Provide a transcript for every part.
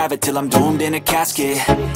have it till I'm doomed in a casket.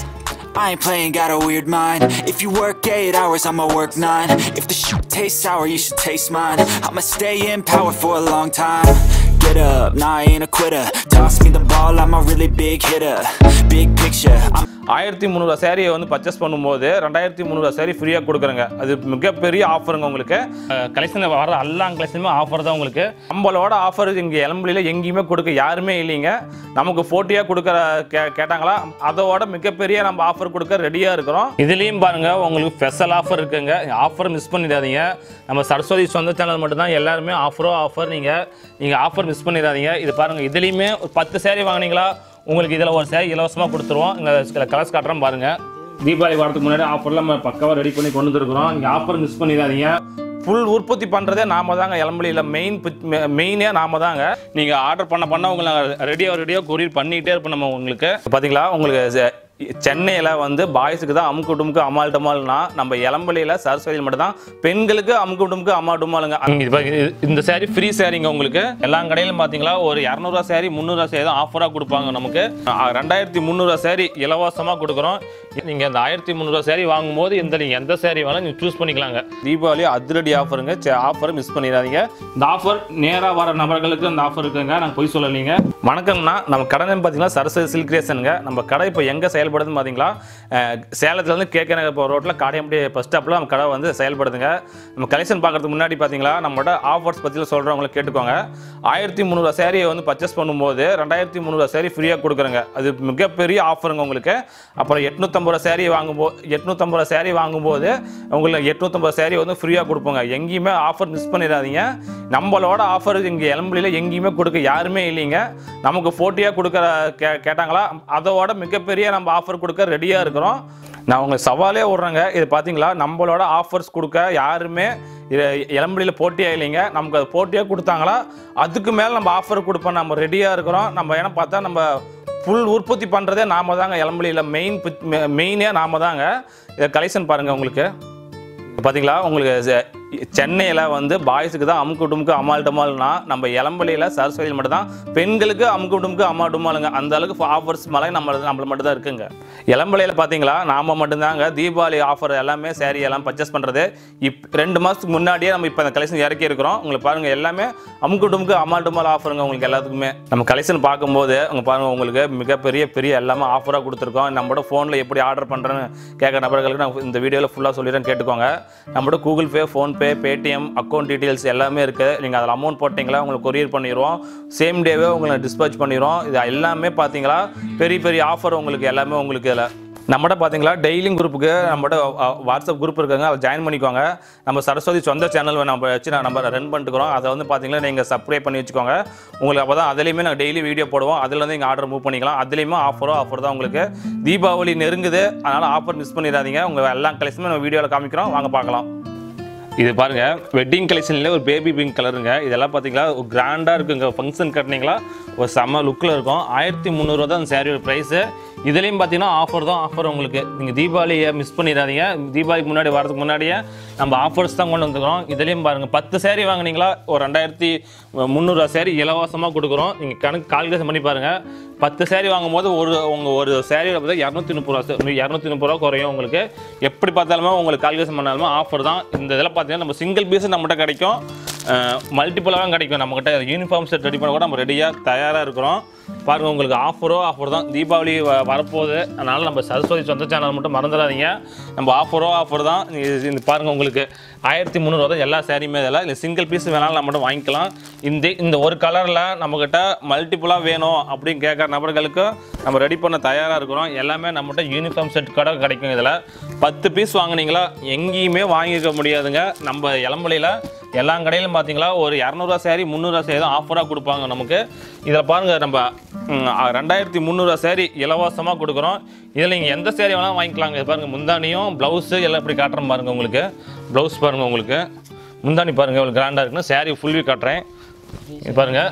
I ain't playing, got a weird mind. If you work eight hours, I'ma work nine. If the shit tastes sour, you should taste mine. I'ma stay in power for a long time. Get up, nah, I ain't a quitter. Toss me the ball, I'm a really big hitter. Big picture, I'm ஆயிரத்தி முந்நூறுவா சேரீயை வந்து purchase பண்ணும்போது ரெண்டாயிரத்தி முந்நூறுவா சேரீ ஃப்ரீயாக கொடுக்குறேங்க அது மிகப்பெரிய ஆஃபருங்க உங்களுக்கு கலெக்ஷனில் வர எல்லா கலெக்ஷனுமே ஆஃபர் தான் உங்களுக்கு நம்மளோட ஆஃபர் இங்கே எலம்புலியில் எங்கேயுமே கொடுக்க யாருமே இல்லைங்க நமக்கு போட்டியாக கொடுக்குற கே கேட்டாங்களா அதோட மிகப்பெரிய நம்ம ஆஃபர் கொடுக்க ரெடியாக இருக்கிறோம் இதுலேயும் பாருங்க உங்களுக்கு ஸ்பெஷல் ஆஃபர் இருக்குங்க ஆஃபர் மிஸ் பண்ணிடாதீங்க நம்ம சரஸ்வதி சொந்த சேனல் மட்டும்தான் எல்லாருமே ஆஃபரோ ஆஃபர் நீங்கள் நீங்கள் ஆஃபர் மிஸ் பண்ணிடாதீங்க இது பாருங்கள் இதுலேயுமே ஒரு பத்து சேரீ வாங்குனீங்களா உங்களுக்கு இதில் ஒரு சேரீ இலவசமாக கொடுத்துருவோம் இங்கே சில கலர்ஸ் காட்டுறோம் பாருங்கள் தீபாவளி வரதுக்கு முன்னாடி ஆஃபர்லாம் நம்ம பக்காவாக ரெடி பண்ணி கொண்டு வந்துருக்குறோம் நீங்கள் ஆஃபர் மிஸ் பண்ணிடாதீங்க ஃபுல் உற்பத்தி பண்ணுறதே நாம தாங்க இளம்பலியில் மெயின் மெயினே நாம தாங்க நீங்கள் ஆர்டர் பண்ண பண்ண உங்களை ரெடியாக ரெடியாக கொரியர் பண்ணிகிட்டே இருப்போம் நம்ம உங்களுக்கு பார்த்தீங்களா உங்களுக்கு சென்னையில் வந்து பாய்ஸுக்கு தான் அமுக்கு டுமுக்கு அமால் டமால்னா நம்ம இளம்பலியில் சரஸ்வதியில் மட்டும் தான் பெண்களுக்கு அமுக்கு டுமுக்கு அம்மா டுமாலுங்க இது பாருங்க, இது- இந்த சேரீ ஃப்ரீ சேரீங்க உங்களுக்கு எல்லா கடையிலும் பார்த்தீங்களா ஒரு இரநூறுவா சேரீ முந்நூறுவா சேரீ தான் ஆஃபராக கொடுப்பாங்க நமக்கு அஹ், ரெண்டாயிரத்தி முந்நூறுவா சேரீ இலவசமாக கொடுக்குறோம் நீங்கள் இந்த ஆயிரத்தி முந்நூறுவா சேரீ வாங்கும்போது இந்த நீங்கள் எந்த சேரீ வேணாலும் நீங்கள் சூஸ் பண்ணிக்கலாங்க தீபாவளி அதிரடி ஆஃபருங்க ஆஃபர் மிஸ் பண்ணிடாதீங்க இந்த ஆஃபர் நேராக வர நபர்களுக்கு இந்த ஆஃபர் இருக்குங்க நாங்கள் போய் சொல்லலைங்க வணக்கம்னா நம்ம கடை பார்த்தீங்கன்னா சரஸ்வதி சில்க் கிரியேஷனுங்க நம்ம கடை இப்போ எங்கே செயல்படுதுன்னு பார்த்தீங்களா அஹ், சேலத்துலேருந்து கேகே நகர் போகிற ரோட்டில் காடையம்படி பஸ் ஸ்டாப்பில் நம்ம கடை வந்து செயல்படுதுங்க நம்ம கலெக்ஷன் பார்க்கறதுக்கு முன்னாடி பார்த்தீங்களா நம்மளோட ஆஃபர்ஸ் பற்றியில் சொல்கிறவங்களை கேட்டுக்கோங்க ஆயிரத்தி முந்நூறுவா சேரீயை வந்து பர்ச்சேஸ் பண்ணும்போது ரெண்டாயிரத்தி முந்நூறுவா சேரீ ஃப்ரீயாக கொடுக்குறேங்க அது மிகப்பெரிய ஆஃபருங்க உங்களுக்கு அப்புறம் எட்நூற்றம்பது ரூபா சேரீ வாங்கும்போது எட்நூற்றம்பது ரூபா சேரீ வாங்கும்போது உங்களுக்கு எட்நூற்றம்பது சேரீ வந்து ஃப்ரீயாக கொடுப்போங்க எங்கேயுமே ஆஃபர் மிஸ் பண்ணிடாதீங்க நம்மளோட ஆஃபர் இங்கே எலம்புலியில் எங்கேயுமே கொடுக்க யாருமே இல்லைங்க நமக்கு போட்டியாக கொடுக்குற கே கேட்டாங்களா அதோட மிகப்பெரிய நம்ம ஆஃபர் கொடுக்க ரெடியாக இருக்கிறோம் நான் உங்களுக்கு சவாலே விட்றேங்க இது பார்த்தீங்களா நம்மளோட ஆஃபர்ஸ் கொடுக்க யாருமே இளம்படியில் போட்டியாக இல்லைங்க நமக்கு அது போட்டியாக கொடுத்தாங்களா அதுக்கு மேலே நம்ம ஆஃபர் கொடுப்போம் நம்ம ரெடியாக இருக்கிறோம் நம்ம ஏன்னா பார்த்தா நம்ம ஃபுல் உற்பத்தி பண்ணுறதே நாம தாங்க இளம்பலியில் மெயின் மெயினே நாம தாங்க இதை கலெக்ஷன் பாருங்கள் உங்களுக்கு பார்த்தீங்களா உங்களுக்கு சென்னையில் வந்து பாய்ஸுக்கு தான் அமுக்கு டுமுக்கு அமால் டமால்னா நம்ம இளம்பலியில் சரஸ்வதியில் மட்டும் தான் பெண்களுக்கு அமுக்கு டுமுக்கு அம்மா டுமாலுங்க அந்த அளவுக்கு ஆஃபர்ஸ் மலை நம்ம நம்மள மட்டும் தான் இருக்குங்க இளம்பலையில் பார்த்தீங்களா நாம மட்டும்தாங்க தீபாவளி ஆஃபர் எல்லாமே சேரீ எல்லாம் பர்ச்சேஸ் பண்ணுறது இப் ரெண்டு மாதத்துக்கு முன்னாடியே நம்ம இப்போ அந்த கலெக்ஷன் இறக்கி இருக்கிறோம் உங்களுக்கு பாருங்கள் எல்லாமே அமுக்கு டுமுக்கு அமால் டுமால் ஆஃபருங்க உங்களுக்கு எல்லாத்துக்குமே நம்ம கலெக்ஷன் பார்க்கும்போது உங்க பாருங்க உங்களுக்கு மிகப்பெரிய பெரிய எல்லாமே ஆஃபராக கொடுத்துருக்கோம் நம்மளோட ஃபோனில் எப்படி ஆர்டர் பண்ணுறேன்னு கேட்குற நபர்களுக்கு நான் இந்த வீடியோவில் ஃபுல்லாக சொல்லிடுறேன் கேட்டுக்கோங்க நம்மளோட Google Pay PhonePe Paytm account details எல்லாமே இருக்குது நீங்கள் அதில் அமௌண்ட் போட்டிங்களா உங்களுக்கு கொரியர் பண்ணிடுவோம் சேம் டேவே உங்களை டிஸ்பேச் பண்ணிடுவோம் இது எல்லாமே பார்த்தீங்களா பெரிய பெரிய ஆஃபர் உங்களுக்கு எல்லாமே உங்களுக்கு இதில் நம்மகிட்ட பார்த்தீங்களா டெய்லியும் குரூப்புக்கு நம்மகிட்ட அஹ், வாட்ஸ்அப் குரூப் இருக்குங்க அதை ஜாயின் பண்ணிக்கோங்க நம்ம சரஸ்வதி சொந்த சேனல் நம்ம வச்சு நான் நம்ம ரன் பண்ணிட்டுக்கிறோம் அதை வந்து பார்த்தீங்கன்னா நீங்கள் சப்ஸ்கிரைப் பண்ணி வச்சுக்கோங்க உங்களுக்கு அப்போ தான் அதுலேயுமே நாங்கள் டெய்லி வீடியோ போடுவோம் அதுலேருந்து நீங்கள் ஆர்டர் மூவ் பண்ணிக்கலாம் அதுலேயுமே ஆஃபரோ ஆஃபர் தான் உங்களுக்கு தீபாவளி நெருங்குது அதனால் ஆஃபர் மிஸ் பண்ணிடாதீங்க உங்கள் எல்லா கலெக்ஷனுமே நம்ம வீடியோவில் காமிக்கிறோம் வாங்க பார்க்கலாம் இது பாருங்க வெட்டிங் கலெக்ஷன்ல ஒரு பேபி பிங்க் கலருங்க இதெல்லாம் பார்த்தீங்களா ஒரு கிராண்டாக இருக்குங்க ஃபங்க்ஷன் கட்டினீங்களா ஒரு செம்ம லுக்கில் இருக்கும் ஆயிரத்தி முந்நூறுவா தான் அந்த சேரீயோட ப்ரைஸு இதுலேயும் பார்த்தீங்கன்னா ஆஃபர் தான் ஆஃபர் உங்களுக்கு நீங்கள் தீபாவளியை மிஸ் பண்ணிடாதீங்க தீபாவளிக்கு முன்னாடி வரதுக்கு முன்னாடியே நம்ம ஆஃபர்ஸ் தான் கொண்டு வந்துக்கிறோம் இதுலேயும் பாருங்கள் பத்து சேரீ வாங்குனீங்களா ஒரு ரெண்டாயிரத்தி முந்நூறுவா சேரீ இலவசமாக கொடுக்குறோம் நீங்கள் கணக்கு கால்குலேஷன் பண்ணி பாருங்கள் பத்து சேரீ வாங்கும்போது ஒரு உங்கள் ஒரு சேரீயில் பார்த்தா இரநூத்தி முப்பது ரூபா இரநூத்தி முப்பது ரூபா குறையும் உங்களுக்கு எப்படி பார்த்தாலுமே உங்களுக்கு கால்குலேஷன் பண்ணாலுமே ஆஃபர் தான் இந்த இதில் பார்த்தீங்கன்னா நம்ம சிங்கிள் பீஸ் நம்மகிட்ட கிடைக்கும் மல்டிபிளாகவும் கிடைக்கும் நம்மகிட்ட யூனிஃபார்ம் செட் ரெடி பண்ண கூட நம்ம ரெடியாக தயாராக இருக்கிறோம் பாருங்கள் உங்களுக்கு ஆஃபரோ ஆஃபர் தான் தீபாவளி வ- வரப்போகுது அதனால் நம்ம சரஸ்வதி சொந்த சேனல் மட்டும் மறந்துடாதீங்க நம்ம ஆஃபரோ ஆஃபர் தான் இது- இந்த பாருங்கள் உங்களுக்கு ஆயிரத்தி முந்நூறுவா தான் எல்லா சேரீயுமே இதில் இல்லை சிங்கிள் பீஸ் வேணாலும் நம்ம மட்டும் வாங்கிக்கலாம் இந்த இந்த ஒரு கலரில் நம்மக்கிட்ட மல்டிப்புளாக வேணும் அப்படின்னு கேட்குற நபர்களுக்கு நம்ம ரெடி பண்ண தயாராக இருக்கிறோம் எல்லாமே நம்மகிட்ட யூனிஃபார்ம் செட் கூட கிடைக்கும் இதில் பத்து பீஸ் வாங்குனீங்களா எங்கேயுமே வாங்கிக்க முடியாதுங்க நம்ம இளம்பலையில் எல்லா கடையிலும் பார்த்தீங்களா ஒரு இரநூறுவா சேரீ முந்நூறுவா சேரீ தான் ஆஃபராக கொடுப்பாங்க நமக்கு இதில் பாருங்கள் நம்ம ம், அ, ரெண்டாயிரத்தி முந்நூறுவா சேரீ இலவசமாக கொடுக்குறோம் இதில் நீங்கள் எந்த சேரீ வேணாலும் வாங்கிக்கலாங்க இது பாருங்கள் முந்தானியும் ப்ளவுஸு எல்லாம் இப்படி காட்டுறேன் பாருங்கள் உங்களுக்கு ப்ளவுஸ் பாருங்கள் உங்களுக்கு முந்தானி பாருங்கள் இவ்வளோ கிராண்டாக இருக்குன்னு சேரீ ஃபுல் வியூ காட்டுறேன் இது பாருங்கள்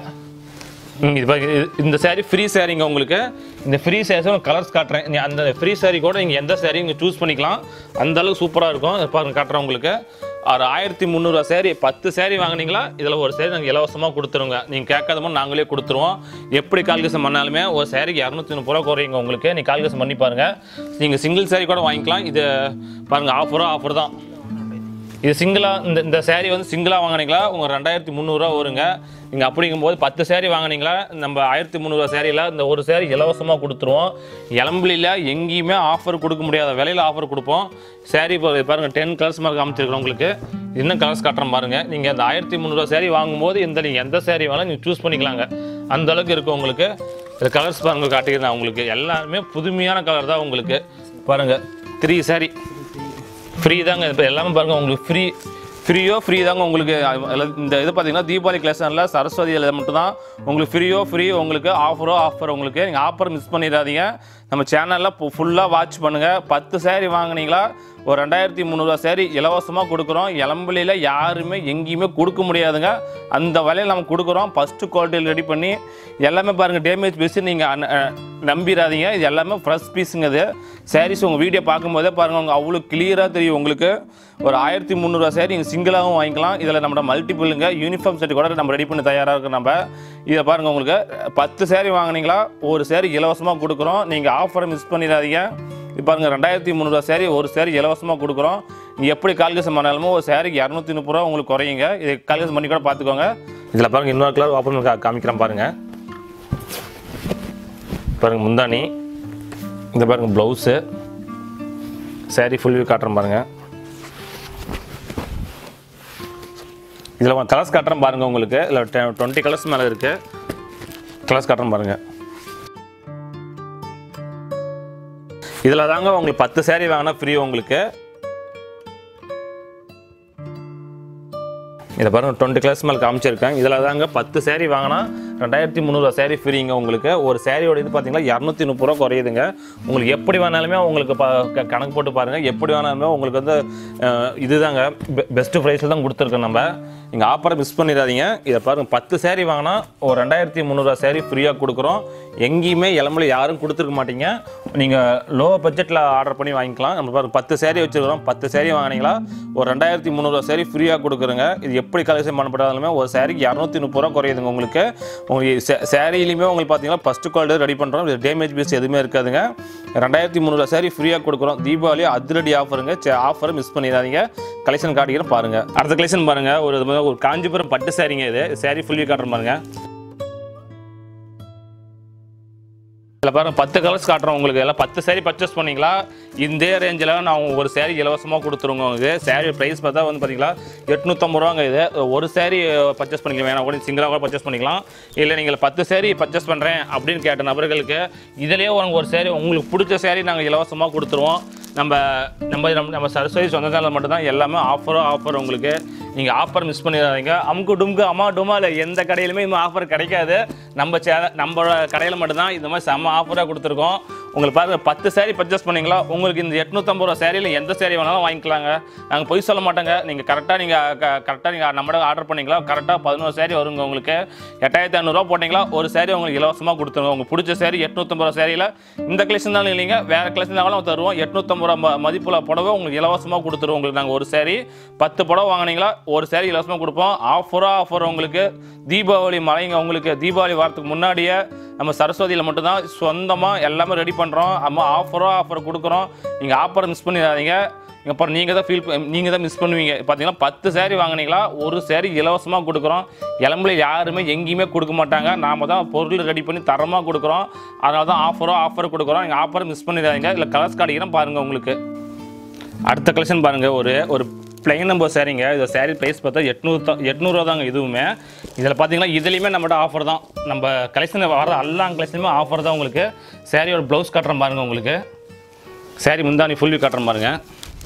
ம், இது பாருங்க இது- இந்த saree ஃப்ரீ சாரீங்க உங்களுக்கு இந்த ஃப்ரீ சாரீஸும் கலர்ஸ் காட்டுறேன் நீ அந்த ஃப்ரீ saree கூட நீங்கள் எந்த saree நீங்கள் சூஸ் பண்ணிக்கலாம் அந்த அளவுக்கு சூப்பராக இருக்கும் இது பாருங்க காட்டுறேன் உங்களுக்கு ஒரு ஆயிரத்தி முந்நூறுவா சேரீ பத்து சேரீ வாங்குனீங்களா இதில் ஒரு சேரீ நாங்கள் இலவசமாக கொடுத்துருவோங்க நீங்கள் கேட்காத மாதிரி நாங்களே கொடுத்துருவோம் எப்படி கால்குலேஷன் பண்ணாலுமே ஒரு சேரீக்கு இரநூத்தி முப்பது ரூபா குறையுங்க உங்களுக்கு நீங்கள் கால்குலேஷன் பண்ணி பாருங்கள் நீங்கள் சிங்கிள் சேரீ கூட வாங்கிக்கலாம் இது பாருங்கள் ஆஃபரோ ஆஃபர் தான் இது சிங்கிளாக இந்த இந்த சேரீ வந்து சிங்கிளாக வாங்குனீங்களா உங்கள் ரெண்டாயிரத்தி முந்நூறுரூவா வருங்க நீங்கள் அப்படிங்கும்போது பத்து சேரீ வாங்குனீங்களா நம்ம ஆயிரத்தி முந்நூறுவா சேரீயில் இந்த ஒரு சேரீ இலவசமாக கொடுத்துருவோம் இளம்பிலியில் எங்கேயுமே ஆஃபர் கொடுக்க முடியாத விலையில் ஆஃபர் கொடுப்போம் சேரீ இப்போ பாருங்கள் டென் கலர்ஸ் மாதிரி காமிச்சிருக்கிறோம் உங்களுக்கு இன்னும் கலர்ஸ் காட்டுறேன் பாருங்கள் நீங்கள் அந்த ஆயிரத்தி முந்நூறுவா சேரீ வாங்கும்போது இந்த நீங்கள் எந்த சேரீ வேணாலும் நீங்கள் சூஸ் பண்ணிக்கலாங்க அந்த அளவுக்கு இருக்கும் உங்களுக்கு இந்த கலர்ஸ் பாருங்க காட்டிக்கிறேன் உங்களுக்கு எல்லாருமே புதுமையான கலர் தான் உங்களுக்கு பாருங்கள் த்ரீ சேரீ ஃப்ரீ தாங்க இப்போ எல்லாமே பாருங்கள் உங்களுக்கு ஃப்ரீ ஃப்ரீயோ ஃப்ரீ தாங்க உங்களுக்கு அது- அதுல இந்த இது பார்த்தீங்கன்னா தீபாவளி கலெக்ஷனில் சரஸ்வதி இதில் மட்டும்தான் உங்களுக்கு ஃப்ரீயோ ஃப்ரீ உங்களுக்கு ஆஃபரோ ஆஃபர் உங்களுக்கு நீங்கள் ஆஃபர் மிஸ் பண்ணிடாதீங்க நம்ம சேனலில் ஃபுல்லாக வாட்ச் பண்ணுங்கள் பத்து சேரீ வாங்குனீங்களா ஒரு ரெண்டாயிரத்தி முந்நூறுவா சேரீ இலவசமாக கொடுக்குறோம் இளம்பிலியில் யாருமே எங்கேயுமே கொடுக்க முடியாதுங்க அந்த விலையில் நம்ம கொடுக்குறோம் ஃபஸ்ட்டு குவாலிட்டியில் ரெடி பண்ணி எல்லாமே பாருங்கள் டேமேஜ் பீஸ் நீங்கள் நம்பிடாதீங்க இது எல்லாமே ஃப்ரெஷ் பீஸுங்க இது சாரீஸ் உங்கள் வீடியோ பார்க்கும்போதே பாருங்கள் உங்களுக்கு அவ்வளோ கிளியராக தெரியும் உங்களுக்கு ஒரு ஆயிரத்தி முந்நூறுவா சேரீ நீங்கள் சிங்கிளாகவும் வாங்கிக்கலாம் இதில் நம்மளோட மல்டிபிளுங்க யூனிஃபார்ம் செட் கூட நம்ம ரெடி பண்ணி தயாராக இருக்கோம் நம்ம இதை பாருங்கள் உங்களுக்கு பத்து சேரீ வாங்குனீங்களா ஒரு சேரீ இலவசமாக கொடுக்குறோம் நீங்கள் ஆஃபரை மிஸ் பண்ணிடாதீங்க இப்போ பாருங்க ரெண்டாயிரத்தி முந்நூறுவா சேரீ ஒரு சேரீ இலவசமாக கொடுக்குறோம் நீங்கள் எப்படி கால்குலேஷன் பண்ணாலுமோ ஒரு சேரீக்கு இரநூத்தி முப்பது ரூபா உங்களுக்கு குறையுங்க இதை கால்குலேஷன் பண்ணி கூட பார்த்துக்கோங்க இதில் பாருங்கள் இன்னொரு கலர் ஓப்பன் கா காமிக்கிறேன் பாருங்கள் பாருங்க முந்தானி இந்த பாருங்க ப்ளவுஸு saree ஃபுல் வியூ காட்டுறேன் பாருங்க இதில் கலர்ஸ் காட்டுறேன் பாருங்க உங்களுக்கு இதில் டுவெண்ட்டி கலர்ஸ் மேலே இருக்கு கலர்ஸ் காட்டுறேன் பாருங்க இதில் தாங்க உங்களுக்கு பத்து saree வாங்கினா ஃப்ரீ உங்களுக்கு இதை பாருங்க டுவெண்ட்டி கிளாஸ் மேலே காமிச்சிருக்கேன் இதில் தாங்க பத்து சேரீ வாங்கினா ரெண்டாயிரத்தி முந்நூறுவா சேரீ ஃப்ரீங்க உங்களுக்கு ஒரு சேரீயோட இது பார்த்தீங்கன்னா இரநூத்தி முப்பது ரூபா குறையுதுங்க உங்களுக்கு எப்படி வேணாலுமே உங்களுக்கு ப க- கணக்கு போட்டு பாருங்கள் எப்படி வேணாலுமே உங்களுக்கு வந்து அஹ், இதுதாங்க பெஸ்ட் ப்ரைஸில் தான் கொடுத்துருக்கோம் நம்ம நீங்கள் ஆஃபரை மிஸ் பண்ணிடாதீங்க இதை பாருங்க பத்து சேரீ வாங்கினா ஒரு ரெண்டாயிரத்தி முந்நூறுவா சேரீ ஃப்ரீயாக கொடுக்குறோம் எங்கேயுமே இளம்பல யாரும் கொடுத்துருக்க மாட்டீங்க நீங்கள் லோ பட்ஜெட்டில் ஆர்டர் பண்ணி வாங்கிக்கலாம் நம்ம பாருங்க பத்து சேரீ வச்சுருக்கிறோம் பத்து சேரீ வாங்கினீங்களா ஒரு ரெண்டாயிரத்தி முந்நூறுவா சேரீ ஃப்ரீயாக கொடுக்குறோங்க இது எப்படி கலெக்ஷன் பண்ணப்பட்டாலுமே ஒரு சேரீக்கு இரநூத்தி முப்பது ரூபா குறையுதுங்க உங்களுக்கு உங்களுக்கு சே- சேரீலையுமே உங்களுக்கு பார்த்தீங்கன்னா ஃபஸ்ட்டு குவாலிட்டி ரெடி பண்ணுறோம் இது டேமேஜ் பீஸ் எதுவுமே இருக்காதுங்க ரெண்டாயிரத்தி முந்நூறுவா சேரீ ஃப்ரீயாக கொடுக்குறோம் தீபாவளி அதிரடி ஆஃபருங்க ஆஃபரை மிஸ் பண்ணிடாதீங்க கலெக்ஷன் காட்டிக்கிறேன் பாருங்க அடுத்த கலெக்ஷன் பாருங்க ஒரு இது மாதிரி ஒரு காஞ்சிபுரம் பட்டு சாரிங்க இது சேரீ ஃபுல்லி காட்டுறேன் பாருங்க இதில் பாருங்க பத்து கலர்ஸ் காட்டுறோம் உங்களுக்கு எல்லாம் பத்து சேரீ பர்ச்சேஸ் பண்ணீங்களா இந்த ரேஞ்சில் நான் ஒரு சேரீ இலவசமாக கொடுத்துருங்க உங்களுக்கு சேரீ ப்ரைஸ் பார்த்தா வந்து பார்த்தீங்களா எட்நூற்றம்பது ரூபாங்க இது ஒரு சேரீ பர்ச்சேஸ் பண்ணிக்கலாம் வேணா கூட சிங்கிளாக கூட பர்ச்சேஸ் பண்ணிக்கலாம் இல்லை நீங்கள் பத்து சேரீ பர்ச்சேஸ் பண்ணுறேன் அப்படின்னு கேட்ட நபர்களுக்கு இதிலேயே உங்களுக்கு ஒரு சேரீ உங்களுக்கு பிடிச்ச சேரீ நாங்கள் இலவசமாக கொடுத்துருவோம் நம்ம நம்ம நம்ம நம்ம சரஸ்வதி சொந்த சேனல் மட்டும்தான் எல்லாமே ஆஃபரோ ஆஃபர் உங்களுக்கு நீங்கள் ஆஃபர் மிஸ் பண்ணிடாதீங்க அமுக்கு டும்கு அம்மா டுமா இல்லை எந்த கடையிலுமே இந்த ஆஃபர் கிடைக்காது நம்ம சேனல் நம்மளோட கடையில் மட்டும்தான் இந்த மாதிரி செம்ம ஆஃபராக கொடுத்துருக்கோம் உங்களுக்கு பாருங்க பத்து சேரீ பர்ச்சேஸ் பண்ணீங்களா உங்களுக்கு இந்த எட்நூற்றம்பது ரூபா சேரீல எந்த சேரீ வேணாலும் வாங்கிக்கலாங்க நாங்கள் பொய் சொல்ல மாட்டோங்க நீங்கள் கரெக்டாக நீங்கள் கரெக்டாக நீங்கள் நம்மளோட ஆர்டர் பண்ணீங்களா கரெக்டாக பதினோரு சேரீ வருங்க உங்களுக்கு எட்டாயிரத்தி ஐநூறுரூவா போட்டிங்களா ஒரு சேரீ உங்களுக்கு இலவசமாக கொடுத்துருவோம் உங்களுக்கு பிடிச்ச சேரீ எட்நூற்றம்பது ரூபா சேரீல இந்த கலெக்ஷன் தான் இல்லைங்க வேறு கலெக்ஷன் தான் தருவோம் எட்நூற்றம்பது ரூபா ம- மதிப்புள்ள புடவை உங்களுக்கு இலவசமாக கொடுத்துருவோம் உங்களுக்கு நாங்கள் ஒரு சேரீ பத்து புடவை வாங்குனீங்களா ஒரு சேரீ இலவசமாக கொடுப்போம் ஆஃபராக ஆஃபர் உங்களுக்கு தீபாவளி மலைங்க உங்களுக்கு தீபாவளி வாரத்துக்கு முன்னாடியே நம்ம சரஸ்வதியில் மட்டும்தான் சொந்தமாக எல்லாமே ரெடி பண்ணுறோம் நம்ம ஆஃபரோ ஆஃபர் கொடுக்குறோம் நீங்கள் ஆஃபரை மிஸ் பண்ணிடாதீங்க அப்புறம் நீங்கள் தான் ஃபீல் நீங்கள் தான் மிஸ் பண்ணுவீங்க பார்த்தீங்கன்னா பத்து சேரீ வாங்குனீங்களா ஒரு சேரீ இலவசமாக கொடுக்குறோம் இளம்பில் யாருமே எங்கேயுமே கொடுக்க மாட்டாங்க நாம தான் பொருள் ரெடி பண்ணி தரமாக கொடுக்குறோம் அதனால தான் ஆஃபரோ ஆஃபர் கொடுக்குறோம் நீங்கள் ஆஃபரை மிஸ் பண்ணிடாதீங்க இல்லை கலர்ஸ் காட்டிக்கிறேன் பாருங்கள் உங்களுக்கு அடுத்த கலெக்ஷன் பாருங்கள் ஒரு ஒரு பிளைன் நம்பர் சேரீங்க இது சேரீ ப்ரைஸ் பார்த்தா எட்நூறு எட்நூறுவா தாங்க இதுவுமே இதில் பார்த்தீங்கன்னா இதுலேயுமே நம்மகிட்ட ஆஃபர் தான் நம்ம கலெக்ஷன் வர எல்லா கலெக்ஷனுமே ஆஃபர் தான் உங்களுக்கு சேரீயோட ப்ளவுஸ் காட்டுறேன் பாருங்கள் உங்களுக்கு சேரீ முந்தானி ஃபுல் காட்டுறேன் பாருங்கள்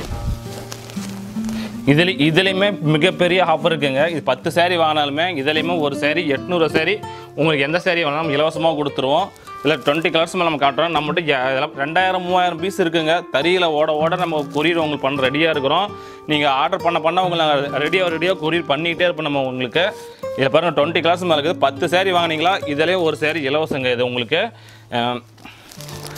இதில் இதுலேயுமே மிகப்பெரிய ஆஃபர் இருக்குங்க இது பத்து சேரீ வாங்கினாலுமே இதுலேயுமே ஒரு சேரீ எட்நூறு சேரீ உங்களுக்கு எந்த சேரீ வேணாலும் இலவசமாக கொடுத்துருவோம் இதில் டுவெண்ட்டி கலர்ஸ் மேலே நம்ம காட்டுறோம் நம்மகிட்ட ய- இதெல்லாம் ரெண்டாயிரம் மூவாயிரம் பீஸ் இருக்குங்க தறியில் ஓட ஓட நம்ம கொரியர் உங்களுக்கு பண்ண ரெடியாக இருக்கிறோம் நீங்கள் ஆர்டர் பண்ண பண்ண உங்களுக்கு ரெடியாக ரெடியாக கொரியர் பண்ணிக்கிட்டே இருப்போம் நம்ம உங்களுக்கு இதில் பாருங்கள் டுவெண்ட்டி கலர்ஸ் மேலே இருக்குது பத்து சேரீ வாங்கினீங்களா இதுலேயே ஒரு சேரீ இலவசங்க இது உங்களுக்கு அஹ்,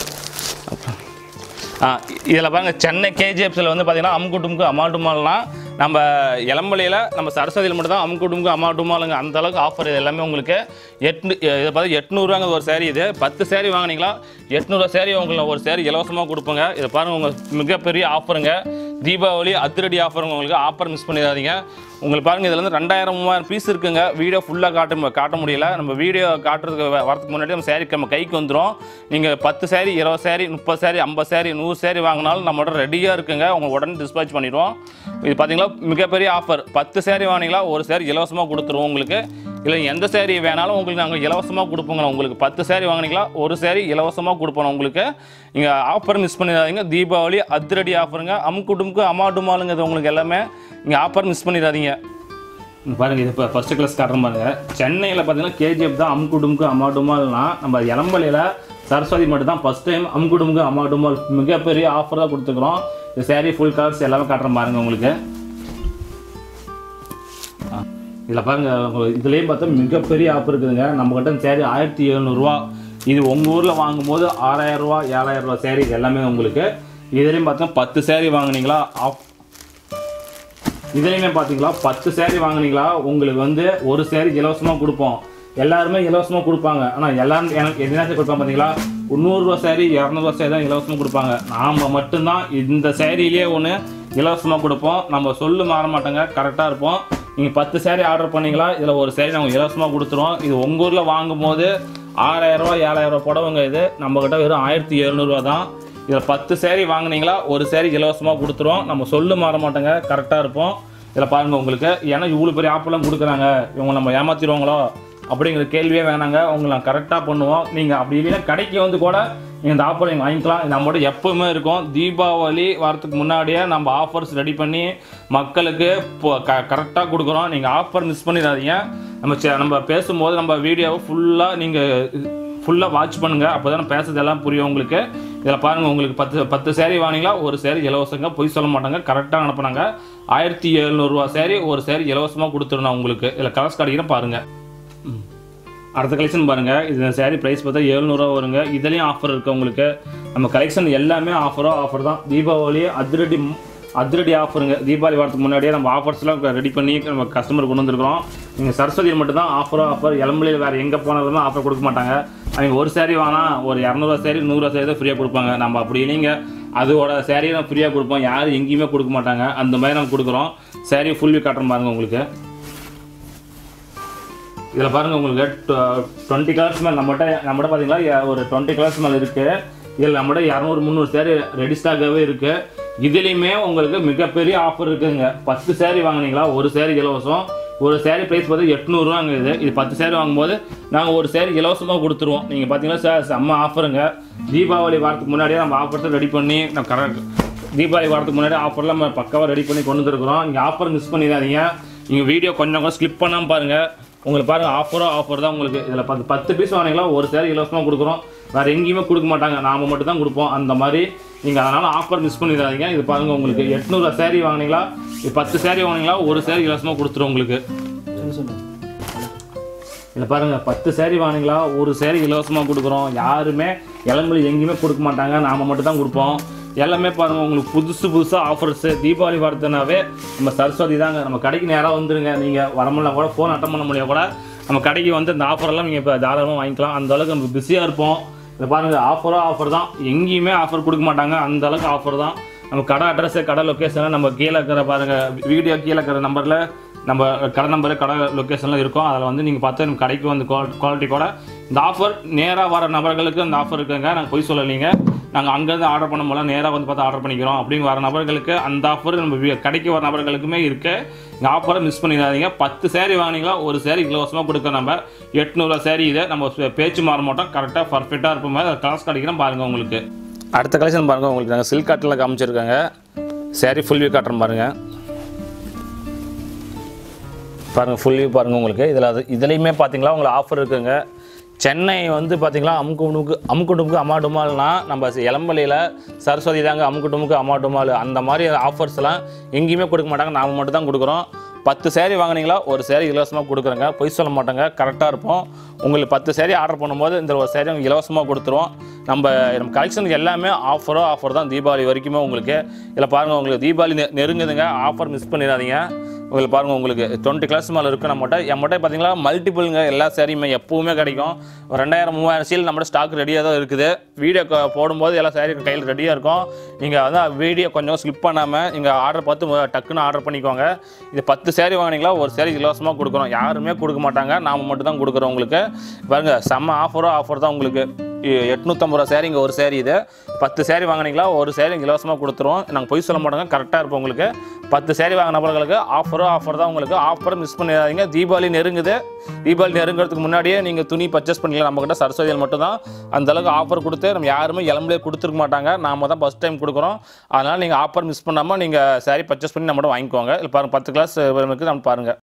இதில் பாருங்க சென்னை கேஜிஎஃப்ஸில் வந்து பார்த்தீங்கன்னா அம்கு டும்கு அமால் டுமால்னா நம்ம இளம்பலையில் நம்ம சரஸ்வதியில் மட்டும் தான் அமுக்குடுமுக்கு அம்மாட்டுமாலுங்க அந்த அளவுக்கு ஆஃபர் இது எல்லாமே உங்களுக்கு எட்நூ இதை பார்த்து எட்நூறுவாங்க ஒரு சேரீ இது பத்து சேரீ வாங்குனீங்களா எட்நூறுவா சேரீ உங்களுக்கு ஒரு சேரீ இலவசமாக கொடுப்போங்க இதை பாருங்கள் உங்கள் மிகப்பெரிய ஆஃபருங்க தீபாவளி அதிரடி ஆஃபருங்க உங்களுக்கு ஆஃபர் மிஸ் பண்ணிடாதீங்க உங்களுக்கு பாருங்கள் இதில் வந்து ரெண்டாயிரம் மூவாயிரம் பீஸ் இருக்குங்க வீடியோ ஃபுல்லாக காட்ட காட்ட முடியல நம்ம வீடியோ காட்டுறதுக்கு வ- வரதுக்கு முன்னாடி நம்ம சேரீ நம்ம கைக்கு வந்துடும் நீங்கள் பத்து சேரீ இருபது சேரீ முப்பது சேரீ ஐம்பது சேரீ நூறு சேரீ வாங்கினாலும் நம்மளோட ரெடியாக இருக்குங்க உங்க உடனே டிஸ்பேச் பண்ணிடுவோம் இது பார்த்தீங்களா மிகப்பெரிய ஆஃபர் பத்து சேரீ வாங்கினீங்களா ஒரு சேரீ இலவசமாக கொடுத்துருவோம் உங்களுக்கு இல்லை எந்த சேரீ வேணாலும் உங்களுக்கு நாங்கள் இலவசமாக கொடுப்போங்க உங்களுக்கு பத்து சேரீ வாங்கினீங்களா ஒரு சேரீ இலவசமாக கொடுப்போம் உங்களுக்கு நீங்கள் ஆஃபர் மிஸ் பண்ணிடாதீங்க தீபாவளி அதிரடி ஆஃபருங்க அம்குடுமுக்கு அம்மாடுமாலுங்க இது உங்களுக்கு எல்லாமே நீங்கள் ஆஃபர் மிஸ் பண்ணிடாதீங்க இங்க பாருங்க இது இப்போ ஃபர்ஸ்ட் கிளாஸ் காட்டுற பாருங்க சென்னையில் பார்த்தீங்கன்னா கேஜிஎஃப் தான் அம்குடுமுக்கு அம்மாடுமால்னா நம்ம இளம்பலையில் சரஸ்வதி மட்டும் தான் ஃபஸ்ட் டைம் அம்குடுமுக்கு அம்மாடுமால் மிகப்பெரிய ஆஃபர் தான் கொடுத்துக்கிறோம் இந்த சேரீ ஃபுல் கலர்ஸ் எல்லாமே காட்டுற பாருங்க உங்களுக்கு இதில் பாருங்க உங்களுக்கு இதுலேயும் பார்த்தா மிகப்பெரிய ஆஃபர் இருக்குதுங்க நம்ம கிட்ட சேரீ ஆயிரத்தி எழுநூறுவா இது உங்கள் ஊரில் வாங்கும்போது ஆறாயிரம் ரூபா ஏழாயிரம் ரூபா சேரீ இது எல்லாமே உங்களுக்கு இதுலேயும் பார்த்தா பத்து சேரீ வாங்குனீங்களா ஆஃப் இதுலேயுமே பார்த்தீங்களா பத்து சேரீ வாங்குனீங்களா உங்களுக்கு வந்து ஒரு சேரீ இலவசமாக கொடுப்போம் எல்லாருமே இலவசமாக கொடுப்பாங்க ஆனால் எல்லாரும் எனக்கு எதுனாச்சும் கொடுப்பாங்க பார்த்தீங்களா நூறுரூவா சேரீ இரநூறுவா சேரீ தான் இலவசமாக கொடுப்பாங்க நாம் மட்டும்தான் இந்த சேரீலேயே ஒன்று இலவசமாக கொடுப்போம் நம்ம சொல்லு மாற மாட்டோங்க கரெக்டாக இருப்போம் நீங்கள் பத்து சேரீ ஆர்டர் பண்ணீங்களா இதில் ஒரு சேரீ நாங்கள் இலவசமாக கொடுத்துருவோம் இது உங்கள் ஊரில் வாங்கும்போது ஆறாயிரரூவா ஏழாயிரரூவா புடவைங்க இது நம்மக்கிட்ட வெறும் ஆயிரத்தி எழுநூறுவா தான் இதில் பத்து சேரீ வாங்குனீங்களா ஒரு சேரீ இலவசமாக கொடுத்துருவோம் நம்ம சொல்லு மாற மாட்டோங்க கரெக்டாக இருப்போம் இதில் பாருங்கள் உங்களுக்கு ஏன்னா இவ்வளோ பெரிய ஆப்பெல்லாம் கொடுக்குறாங்க இவங்க நம்ம ஏமாத்திடுவாங்களோ அப்படிங்கிற கேள்வியே வேணாங்க உங்களை நான் கரெக்டாக பண்ணுவோம் நீங்கள் அப்படி இல்லைன்னா கடைக்கு வந்து கூட நீங்கள் இந்த ஆஃபர் நீங்கள் வாங்கிக்கலாம் இது நம்மளோட எப்பவுமே இருக்கும் தீபாவளி வரதுக்கு முன்னாடியே நம்ம ஆஃபர்ஸ் ரெடி பண்ணி மக்களுக்கு இப்போ க கரெக்டாக கொடுக்குறோம் நீங்கள் ஆஃபர் மிஸ் பண்ணிடாதீங்க நம்ம சே- நம்ம பேசும்போது நம்ம வீடியோவை ஃபுல்லாக நீங்கள் ஃபுல்லாக வாட்ச் பண்ணுங்கள் அப்போ தான் பேசுறது எல்லாம் புரியும் உங்களுக்கு இதில் பாருங்கள் உங்களுக்கு பத்து பத்து சேரீ வாங்கினீங்களா ஒரு சேரீ இலவசங்க பொய் சொல்ல மாட்டாங்க கரெக்டாக அனுப்புனாங்க ஆயிரத்தி எழுநூறுவா சேரீ ஒரு சேரீ இலவசமாக கொடுத்துருந்தோம் உங்களுக்கு இதில் கலர்ஸ் கிடைக்கிறேன் பாருங்கள் அடுத்த கலெக்ஷன் பாருங்கள் இது சேரீ ப்ரைஸ் பார்த்தா எழுநூறுவா வருங்க இதுலேயும் ஆஃபர் இருக்குது உங்களுக்கு நம்ம கலெக்ஷன் எல்லாமே ஆஃபரோ ஆஃபர் தான் தீபாவளி அதிரடி அதிரடி ஆஃபருங்க தீபாவளி வரதுக்கு முன்னாடியே நம்ம ஆஃபர்ஸ்லாம் ரெடி பண்ணி நம்ம கஸ்டமர் கொண்டு வந்திருக்கிறோம் நீங்கள் சரஸ்வதியில் மட்டும் தான் ஆஃபரோ ஆஃபர் இளம்பிள்ளையில் வேறு எங்கே போனாலுமே ஆஃபர் கொடுக்க மாட்டாங்க அவங்க ஒரு சேரீ வாங்கினா ஒரு இரநூறுவா சேரீ நூறுரூவா சேரீ தான் ஃப்ரீயாக கொடுப்பாங்க நம்ம அப்படி இல்லைங்க அதோட சேரீ தான் ஃப்ரீயாக கொடுப்போம் யாரும் எங்கேயுமே கொடுக்க மாட்டாங்க அந்த மாதிரி நம்ம கொடுக்குறோம் சேரீ ஃபுல் வீக் காட்டுறோம் பாருங்க உங்களுக்கு இதில் பாருங்கள் உங்களுக்கு டுவெண்ட்டி கலர்ஸ் மேலே நம்மகிட்ட நம்மகிட்ட பார்த்தீங்களா ய- ஒரு டுவெண்ட்டி கலர்ஸ் மேலே இருக்குது இதில் நம்மகிட்ட இரநூறு முந்நூறு சேரீ ரெடி ஸ்டாக்காகவே இருக்குது இதுலேயுமே உங்களுக்கு மிகப்பெரிய ஆஃபர் இருக்குங்க பத்து சேரீ வாங்குனீங்களா ஒரு சேரீ இலவசம் ஒரு சேரீ ப்ரைஸ் பார்த்து எட்நூறுவாங்க இது இது பத்து சேரீ வாங்கும்போது நாங்கள் ஒரு சேரீ இலவசமாக கொடுத்துருவோம் நீங்கள் பார்த்தீங்கன்னா சார் செம்ம ஆஃபருங்க தீபாவளி வாரத்துக்கு முன்னாடியே நம்ம ஆஃபர்ஸை ரெடி பண்ணி நம்ம கரெக்ட் தீபாவளி வாரத்துக்கு முன்னாடி ஆஃபர்லாம் நம்ம பக்காவாக ரெடி பண்ணி கொண்டு வந்துருக்குறோம் இங்கே ஆஃபர் மிஸ் பண்ணிடாதீங்க நீங்கள் வீடியோ கொஞ்சம் கொஞ்சம் ஸ்கிப் பண்ணாமல் பாருங்கள் உங்களுக்கு பாருங்கள் ஆஃபரோ ஆஃபர் தான் உங்களுக்கு இதில் பத்து பத்து பீஸ் வாங்கினீங்களா ஒரு சேரீ இலவசமாக கொடுக்குறோம் வேறு எங்கேயுமே கொடுக்க மாட்டாங்க நாம மட்டும் தான் கொடுப்போம் அந்த மாதிரி நீங்கள் அதனால் ஆஃபர் மிஸ் பண்ணிடாதீங்க இது பாருங்கள் உங்களுக்கு எட்நூறு சேரீ வாங்கினீங்களா இது பத்து சேரீ வாங்கினீங்களா ஒரு சேரீ இலவசமாக கொடுத்துரும் உங்களுக்கு இதில் பாருங்கள் பத்து சேரீ வாங்கினீங்களா ஒரு சேரீ இலவசமாக கொடுக்குறோம் யாருமே இளம்பலி எங்கேயுமே கொடுக்க மாட்டாங்க நாம் மட்டும் தான் கொடுப்போம் எல்லாமே பாருங்கள் உங்களுக்கு புதுசு புதுசாக ஆஃபர்ஸு தீபாவளி வரதுனாவே நம்ம சரஸ்வதி தாங்க நம்ம கடைக்கு நேராக வந்துருங்க நீங்கள் வரமுடியல கூட ஃபோன் அட்டன் பண்ண முடியாது கூட நம்ம கடைக்கு வந்து இந்த ஆஃபரெல்லாம் நீங்கள் இப்போ தாராளமாக வாங்கிக்கலாம் அந்த அளவுக்கு நம்ம பிஸியாக இருப்போம் இதை பாருங்கள் ஆஃபரோ ஆஃபர் தான் எங்கேயுமே ஆஃபர் கொடுக்க மாட்டாங்க அந்த அளவுக்கு ஆஃபர் தான் நம்ம கடை அட்ரஸு கடை லொக்கேஷனை நம்ம கீழே இருக்கிற பாருங்கள் வீடியோ கீழே இருக்கிற நம்பரில் நம்ம கடை நம்பரு கடை லொக்கேஷன்லாம் இருக்கும் அதில் வந்து நீங்கள் பார்த்து நம்ம கடைக்கு வந்து குவாலிட்டி கூட இந்த ஆஃபர் நேராக வர நபர்களுக்கு அந்த ஆஃபர் இருக்குங்க நாங்கள் பொய் சொல்லலைங்க நாங்கள் அங்கேருந்து ஆர்டர் பண்ண போல நேராக வந்து பார்த்து ஆர்டர் பண்ணிக்கிறோம் அப்படின்னு வர நபர்களுக்கு அந்த ஆஃபர் நம்ம வீ- கடைக்கு வர நபர்களுக்குமே இருக்கு இந்த ஆஃபரை மிஸ் பண்ணிடாதீங்க பத்து சேரீ வாங்கினீங்களா ஒரு சேரீ இலவசமாக கொடுக்க நம்ம எட்நூறுவா சேரீ இதை நம்ம பே- பேச்சு மாற மாட்டோம் கரெக்டாக பர்ஃபெக்டாக இருப்போம் அதை காசு கிடைக்கிறோம் பாருங்கள் உங்களுக்கு அடுத்த கலெக்ஷன் பாருங்கள் உங்களுக்கு நாங்கள் சில்க் காட்டில் காமிச்சிருக்காங்க சேரீ ஃபுல் வியூ காட்டுறோம் பாருங்கள் பாருங்கள் ஃபுல் வியூ பாருங்கள் உங்களுக்கு இதில் அது இதுலேயுமே பார்த்தீங்களா உங்களுக்கு ஆஃபர் இருக்குங்க சென்னை வந்து பார்த்தீங்களா அமுக்குடுமுக்கு அமுக்குடுமுக்கு அம்மாடுமால்னா நம்ம இளம்பலையில் சரஸ்வதி தாங்க அமுக்குடுமுக்கு அம்மாடுமால் அந்த மாதிரி ஆஃபர்ஸ்லாம் எங்கேயுமே கொடுக்க மாட்டாங்க நாம் மட்டும் தான் கொடுக்குறோம் பத்து சேரீ வாங்குனீங்களா ஒரு சேரீ இலவசமாக கொடுக்குறேங்க பொய் சொல்ல மாட்டேங்க கரெக்டாக இருப்போம் உங்களுக்கு பத்து சேரீ ஆர்டர் பண்ணும்போது இந்த ஒரு சேரீ உங்களுக்கு இலவசமாக கொடுத்துருவோம் நம்ம நம்ம கலெக்ஷனுக்கு எல்லாமே ஆஃபரோ ஆஃபர் தான் தீபாவளி வரைக்குமே உங்களுக்கு இதில் பாருங்கள் உங்களுக்கு தீபாவளி நெ- நெருங்குதுங்க ஆஃபர் மிஸ் பண்ணிடாதீங்க உங்களுக்கு பாருங்கள் உங்களுக்கு டுவெண்ட்டி கிளாஸ் மேலே இருக்குது நம்மகிட்ட என்கிட்ட பார்த்தீங்களா மல்டிபிள்ங்க எல்லா சேரீயுமே எப்பவுமே கிடைக்கும் ஒரு ரெண்டாயிரம் மூவாயிரம் சீல் நம்மகிட்ட ஸ்டாக் ரெடியாக தான் இருக்குது வீடியோ போடும்போது எல்லா சேரீ கையில் ரெடியாக இருக்கும் நீங்கள் வந்து வீடியோ கொஞ்சம் ஸ்லிப் பண்ணாமல் நீங்கள் ஆர்டர் பார்த்து மு- டக்குன்னு ஆர்டர் பண்ணிக்கோங்க இது பத்து சேரீ வாங்கினீங்களா ஒரு சேரீ இலவசமாக கொடுக்குறோம் யாருமே கொடுக்க மாட்டாங்க நாம மட்டும் தான் கொடுக்குறோம் உங்களுக்கு பாருங்க செம்ம ஆஃபரோ ஆஃபர் தான் உங்களுக்கு எ- எட்நூத்தம்பது ரூபா சேரீங்க ஒரு சேரீ இது பத்து சேரீ வாங்கினீங்களா ஒரு சேரீ இலவசமாக கொடுத்துருவோம் நாங்கள் பொய் சொல்ல மாட்டோங்க கரெக்டாக இருப்போம் உங்களுக்கு பத்து சேரீ வாங்கின நபர்களுக்கு ஆஃபரோ ஆஃபர் தான் உங்களுக்கு ஆஃபர் மிஸ் பண்ணிடாதீங்க தீபாவளி நெருங்குது தீபாவளி நெருங்குறதுக்கு முன்னாடியே நீங்கள் துணி பர்ச்சேஸ் பண்ணிக்கலாம் நம்மக்கிட்ட சரஸ்வதியில் மட்டும் தான் அந்த அளவுக்கு ஆஃபர் கொடுத்து நம்ம யாருமே இளம்பலே கொடுத்துருக்க மாட்டாங்க நாம தான் ஃபஸ்ட் டைம் கொடுக்குறோம் அதனால் நீங்கள் ஆஃபர் மிஸ் பண்ணாமல் நீங்கள் சேரீ பர்ச்சேஸ் பண்ணி நம்மகிட்ட வாங்கிக்கோங்க இல்லை பாருங்கள் பத்து கிளாஸ் இருக்குது நம்ம பாருங்கள்